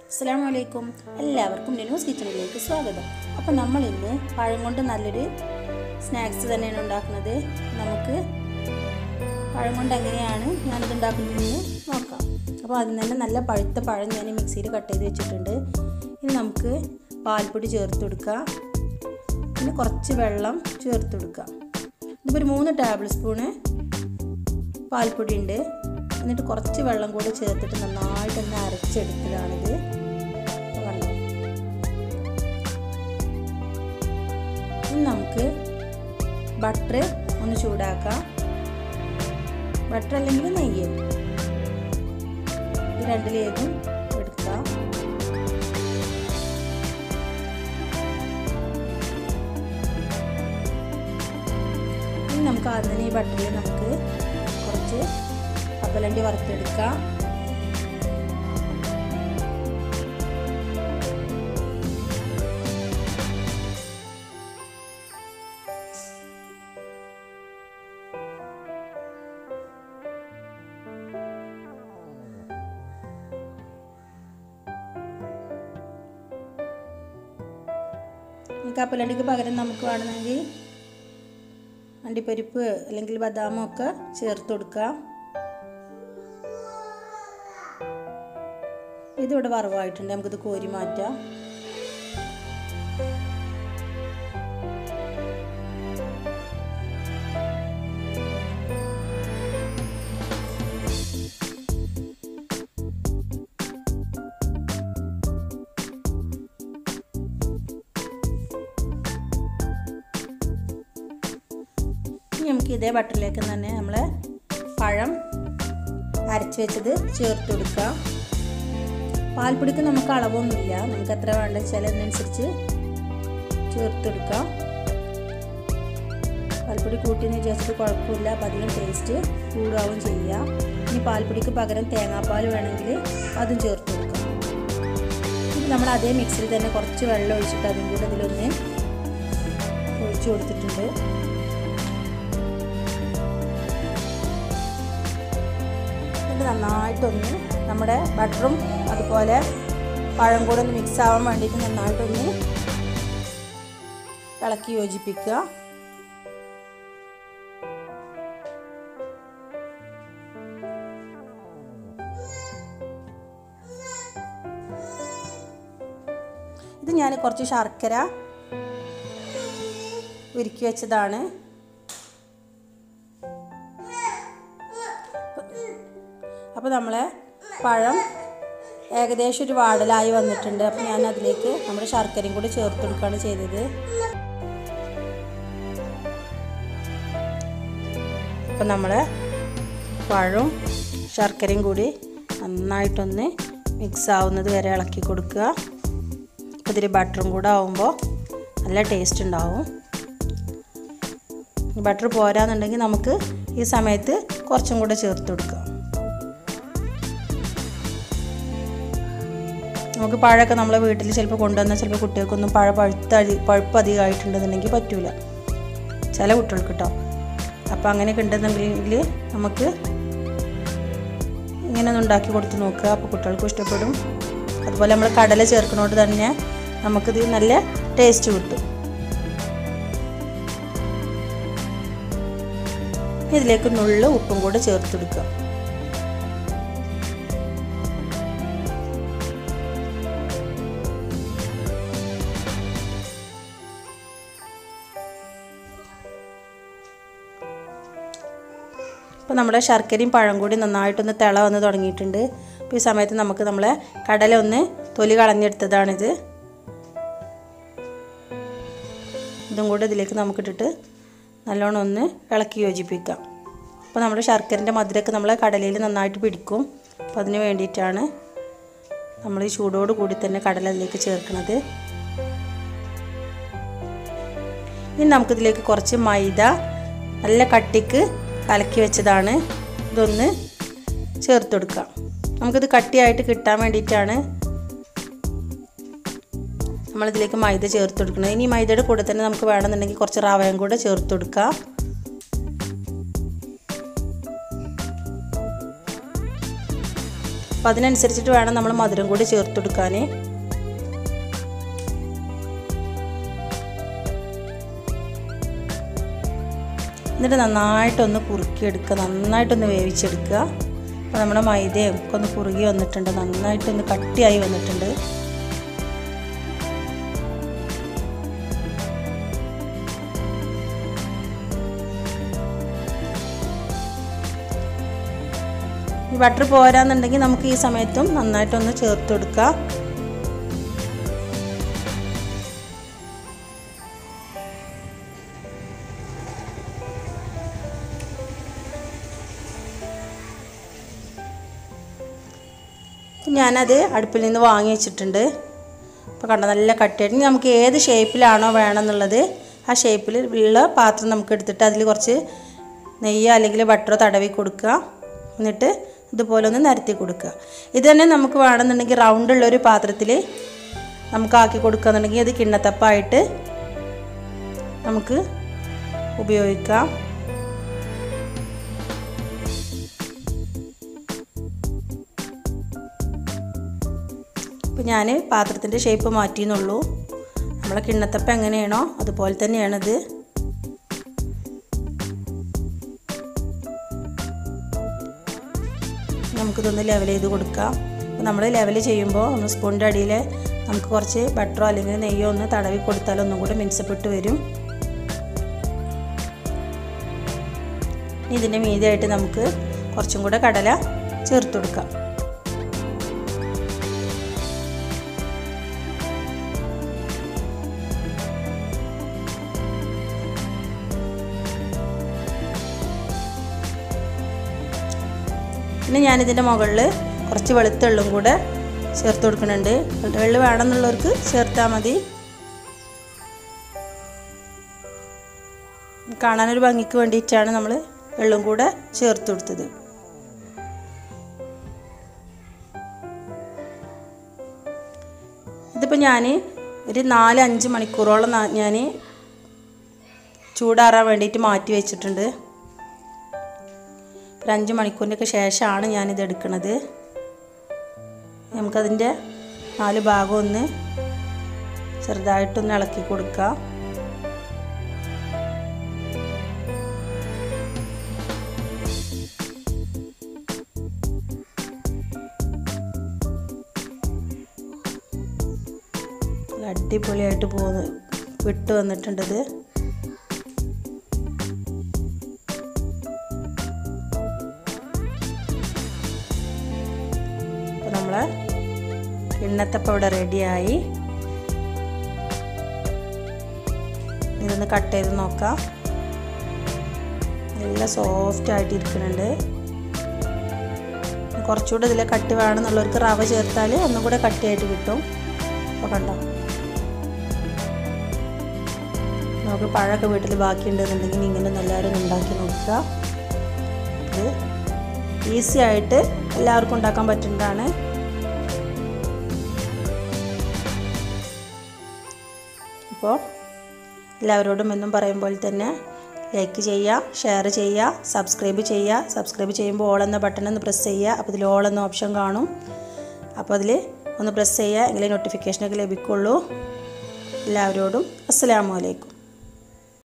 അസ്സാം വലൈക്കും എല്ലാവർക്കും ന്യൂസ് കിച്ചണിലേക്ക് സ്വാഗതം അപ്പം നമ്മൾ ഇന്ന് പഴം കൊണ്ട് നല്ലൊരു സ്നാക്സ് തന്നെയാണ് ഉണ്ടാക്കുന്നത് നമുക്ക് പഴം കൊണ്ട് എങ്ങനെയാണ് ഞാനിത് ഉണ്ടാക്കുന്നതെന്ന് നോക്കാം അപ്പോൾ അതിന് തന്നെ നല്ല പഴുത്ത പഴം ഞാൻ മിക്സിയിൽ കട്ട് ചെയ്ത് വെച്ചിട്ടുണ്ട് ഇനി നമുക്ക് പാൽപ്പൊടി ചേർത്ത് കൊടുക്കാം പിന്നെ കുറച്ച് വെള്ളം ചേർത്ത് കൊടുക്കാം ഇതിപ്പോൾ ഒരു മൂന്ന് ടേബിൾ സ്പൂണ് പാൽപ്പൊടി ഉണ്ട് എന്നിട്ട് കുറച്ച് വെള്ളം കൂടി ചേർത്തിട്ട് നന്നായിട്ട് ഒന്ന് അരച്ചെടുത്തതാണിത് കണ്ടോ ഇനി നമുക്ക് ബട്ടർ ഒന്ന് ചൂടാക്കാം ബട്ടർ അല്ലെങ്കിൽ നെയ്യ് ഇത് രണ്ടിലേതും എടുക്കാം ഇനി നമുക്ക് ആദ്യം തന്നെ ഈ ബട്ടറിൽ നമുക്ക് കുറച്ച് കപ്പലണ്ടി വറുത്തെടുക്കാം ഈ കപ്പലണ്ടിക്ക് പകരം നമുക്ക് വേണമെങ്കിൽ അണ്ടിപ്പരിപ്പ് അല്ലെങ്കിൽ ബദാമോ ഒക്കെ ചേർത്ത് കൊടുക്കാം ഇതിവിടെ വറവായിട്ടുണ്ട് നമുക്കിത് കോരി മാറ്റാം ഇനി നമുക്ക് ഇതേ ബട്ടറിലേക്ക് തന്നെ നമ്മൾ പഴം അരച്ച് വെച്ചത് ചേർത്ത് കൊടുക്കാം പാൽപ്പൊടിക്ക് നമുക്ക് അളവൊന്നുമില്ല നമുക്ക് എത്ര വേണ്ട വെച്ചാൽ അതിനനുസരിച്ച് ചേർത്ത് കൊടുക്കാം പാൽപ്പൊടി കൂട്ടിയെന്ന് വിചാരിച്ചിട്ട് കുഴപ്പമില്ല അപ്പം അധികം ടേസ്റ്റ് കൂടുകയും ചെയ്യാം ഇനി പാൽപ്പൊടിക്ക് പകരം തേങ്ങാപ്പാൽ വേണമെങ്കിൽ അതും ചേർത്ത് കൊടുക്കാം ഇനി നമ്മൾ അതേ മിക്സിയിൽ തന്നെ കുറച്ച് വെള്ളം ഒഴിച്ചിട്ട് അതും കൂടെ ഇതിലൊന്ന് ഒഴിച്ചു കൊടുത്തിട്ടുണ്ട് ഇത് നന്നായിട്ടൊന്ന് നമ്മുടെ ബട്ടറും അതുപോലെ പഴം കൂടെ ഒന്ന് മിക്സ് ആവാൻ വേണ്ടിയിട്ട് നന്നായിട്ടൊന്ന് ഇളക്കി യോജിപ്പിക്കുക ഇത് ഞാൻ കുറച്ച് ശർക്കര ഉരുക്കി വെച്ചതാണ് അപ്പോൾ നമ്മളെ പഴം ഏകദേശം ഒരു വാടലായി വന്നിട്ടുണ്ട് അപ്പോൾ ഞാൻ അതിലേക്ക് നമ്മുടെ ശർക്കരയും കൂടി ചേർത്ത് കൊടുക്കുകയാണ് ചെയ്തത് അപ്പോൾ നമ്മൾ പഴവും ശർക്കരയും കൂടി നന്നായിട്ടൊന്ന് മിക്സ് ആവുന്നത് വരെ ഇളക്കി കൊടുക്കുക അപ്പോൾ ഇതിൽ ബട്ടറും കൂടെ ആവുമ്പോൾ നല്ല ടേസ്റ്റ് ഉണ്ടാവും ബട്ടർ പോരാന്നുണ്ടെങ്കിൽ നമുക്ക് ഈ സമയത്ത് കുറച്ചും കൂടെ ചേർത്ത് കൊടുക്കാം നമുക്ക് പഴമൊക്കെ നമ്മളെ വീട്ടിൽ ചിലപ്പോൾ കൊണ്ടുവന്നാൽ ചിലപ്പോൾ കുട്ടികൾക്കൊന്നും പഴ പഴുത്ത പഴുപ്പ് അധികമായിട്ടുണ്ടെന്നുണ്ടെങ്കിൽ പറ്റൂല ചില കുട്ടികൾക്ക് കേട്ടോ അപ്പോൾ അങ്ങനെയൊക്കെ ഉണ്ടെന്നുണ്ടെങ്കിൽ നമുക്ക് ഇങ്ങനെ ഒന്ന് ഉണ്ടാക്കി കൊടുത്ത് നോക്കുക അപ്പോൾ കുട്ടികൾക്കും ഇഷ്ടപ്പെടും അതുപോലെ നമ്മൾ കടല ചേർക്കുന്നതുകൊണ്ട് തന്നെ നമുക്കിത് നല്ല ടേസ്റ്റ് കിട്ടും ഇതിലേക്ക് നുള്ളു ഉപ്പും കൂടെ ചേർത്ത് കൊടുക്കുക അപ്പോൾ നമ്മുടെ ശർക്കരയും പഴം കൂടി നന്നായിട്ടൊന്ന് തിള വന്ന് തുടങ്ങിയിട്ടുണ്ട് അപ്പോൾ ഈ സമയത്ത് നമുക്ക് നമ്മളെ കടല ഒന്ന് തൊലി കളഞ്ഞെടുത്തതാണിത് ഇതും കൂടെ ഇതിലേക്ക് നമുക്കിട്ടിട്ട് നല്ലോണം ഒന്ന് ഇളക്കി യോജിപ്പിക്കാം അപ്പോൾ നമ്മുടെ ശർക്കരൻ്റെ മധുരമൊക്കെ നമ്മളെ കടലയിൽ നന്നായിട്ട് പിടിക്കും അപ്പോൾ അതിന് വേണ്ടിയിട്ടാണ് നമ്മൾ ഈ ചൂടോട് കൂടി തന്നെ കടല അതിലേക്ക് ചേർക്കുന്നത് ഇനി നമുക്കിതിലേക്ക് കുറച്ച് മൈദ നല്ല കട്ടിക്ക് കലക്കി വെച്ചതാണ് ഇതൊന്ന് ചേർത്ത് കൊടുക്കാം നമുക്കിത് കട്ടിയായിട്ട് കിട്ടാൻ വേണ്ടിയിട്ടാണ് നമ്മളിതിലേക്ക് മൈദ ചേർത്ത് കൊടുക്കുന്നത് ഇനി മൈദയുടെ കൂടെ തന്നെ നമുക്ക് വേണമെന്നുണ്ടെങ്കിൽ കുറച്ച് റവയും കൂടെ ചേർത്ത് കൊടുക്കാം അപ്പോൾ അതിനനുസരിച്ചിട്ട് വേണം നമ്മൾ മധുരം കൂടി ചേർത്ത് കൊടുക്കാൻ എന്നിട്ട് നന്നായിട്ടൊന്ന് കുറുക്കിയെടുക്കുക നന്നായിട്ടൊന്ന് വേവിച്ചെടുക്കുക അപ്പോൾ നമ്മുടെ മൈദയൊക്കെ ഒന്ന് കുറുകി വന്നിട്ടുണ്ട് നന്നായിട്ടൊന്ന് കട്ടിയായി വന്നിട്ടുണ്ട് ഈ ബട്ടർ പോരാന്നുണ്ടെങ്കിൽ നമുക്ക് ഈ സമയത്തും നന്നായിട്ടൊന്ന് ചേർത്ത് കൊടുക്കാം ഞാനത് അടുപ്പിൽ നിന്ന് വാങ്ങി വെച്ചിട്ടുണ്ട് അപ്പോൾ കണ്ട നല്ല കട്ടിയായിട്ട് നമുക്ക് ഏത് ഷേപ്പിലാണോ വേണമെന്നുള്ളത് ആ ഷേപ്പിൽ ഉള്ള പാത്രം നമുക്ക് എടുത്തിട്ട് അതിൽ കുറച്ച് നെയ്യോ അല്ലെങ്കിൽ ബട്ടറോ തടവി കൊടുക്കുക എന്നിട്ട് ഇതുപോലെ ഒന്ന് നിരത്തി കൊടുക്കുക ഇത് തന്നെ നമുക്ക് വേണമെന്നുണ്ടെങ്കിൽ റൗണ്ടുള്ള ഒരു പാത്രത്തിൽ നമുക്ക് ആക്കി കൊടുക്കുകയെന്നുണ്ടെങ്കിൽ അത് കിണ്ണത്തപ്പായിട്ട് നമുക്ക് ഉപയോഗിക്കാം ഇപ്പം ഞാൻ പാത്രത്തിൻ്റെ ഷേപ്പ് മാറ്റിയെന്നുള്ളൂ നമ്മളെ കിണ്ണത്തപ്പം എങ്ങനെയാണോ അതുപോലെ തന്നെയാണിത് നമുക്കിതൊന്ന് ലെവൽ ചെയ്ത് കൊടുക്കാം നമ്മൾ ലെവൽ ചെയ്യുമ്പോൾ ഒന്ന് സ്പൂണിൻ്റെ അടിയിൽ നമുക്ക് കുറച്ച് ബട്ടറോ അല്ലെങ്കിൽ നെയ്യോ ഒന്ന് തടവി കൊടുത്താൽ ഒന്നും കൂടെ മിനുസപ്പെട്ട് വരും ഇനി ഇതിൻ്റെ മീതിയായിട്ട് നമുക്ക് കുറച്ചും കൂടെ കടല ചേർത്ത് കൊടുക്കാം പിന്നെ ഞാനിതിൻ്റെ മുകളിൽ കുറച്ച് വെളുത്തുള്ളും കൂടെ ചേർത്ത് കൊടുക്കുന്നുണ്ട് വെള്ളി വേണമെന്നുള്ളവർക്ക് ചേർത്താൽ മതി കാണാനൊരു ഭംഗിക്ക് വേണ്ടിയിട്ടാണ് നമ്മൾ വെള്ളം കൂടെ ചേർത്ത് കൊടുത്തത് ഇതിപ്പോൾ ഞാൻ ഒരു നാല് അഞ്ച് മണിക്കൂറോളം ഞാൻ ചൂടാറാൻ വേണ്ടിയിട്ട് മാറ്റി വെച്ചിട്ടുണ്ട് ഒരു അഞ്ച് മണിക്കൂറിൻ്റെയൊക്കെ ശേഷമാണ് ഞാനിത് എടുക്കുന്നത് നമുക്കതിൻ്റെ നാല് ഭാഗം ഒന്ന് ചെറുതായിട്ടൊന്ന് ഇളക്കി കൊടുക്കാം അടിപൊളിയായിട്ട് പോകുന്നു വിട്ട് വന്നിട്ടുണ്ടത് അപ്പോൾ നമ്മൾ കിണ്ണത്തപ്പം ഇവിടെ റെഡിയായി ഇതൊന്ന് കട്ട് ചെയ്ത് നോക്കാം നല്ല സോഫ്റ്റ് ആയിട്ട് ഇരിക്കുന്നുണ്ട് കുറച്ചുകൂടെ ഇതിൽ കട്ടി വേണമെന്നുള്ളവർക്ക് റവ ചേർത്താൽ ഒന്നും കൂടെ കട്ടിയായിട്ട് കിട്ടും അപ്പോൾ കണ്ടോ നമുക്ക് പഴമൊക്കെ വീട്ടിൽ ബാക്കിയുണ്ടെന്നുണ്ടെങ്കിൽ ഇങ്ങനെ എല്ലാവരും ഉണ്ടാക്കി നോക്കുക ഇത് ഈസി ആയിട്ട് എല്ലാവർക്കും ഉണ്ടാക്കാൻ പറ്റുന്നതാണ് അപ്പോൾ എല്ലാവരോടും എന്നും പറയും പോലെ തന്നെ ലൈക്ക് ചെയ്യുക ഷെയർ ചെയ്യുക സബ്സ്ക്രൈബ് ചെയ്യുക സബ്സ്ക്രൈബ് ചെയ്യുമ്പോൾ ഓൾ എന്ന ബട്ടൺ ഒന്ന് പ്രസ് ചെയ്യുക അപ്പോൾ ഇതിൽ ഓൾ എന്ന ഓപ്ഷൻ കാണും അപ്പോൾ അതിൽ ഒന്ന് പ്രസ് ചെയ്യുക എങ്കിലേ നോട്ടിഫിക്കേഷനൊക്കെ ലഭിക്കുള്ളൂ എല്ലാവരോടും അസ്സലാമു അലൈക്കും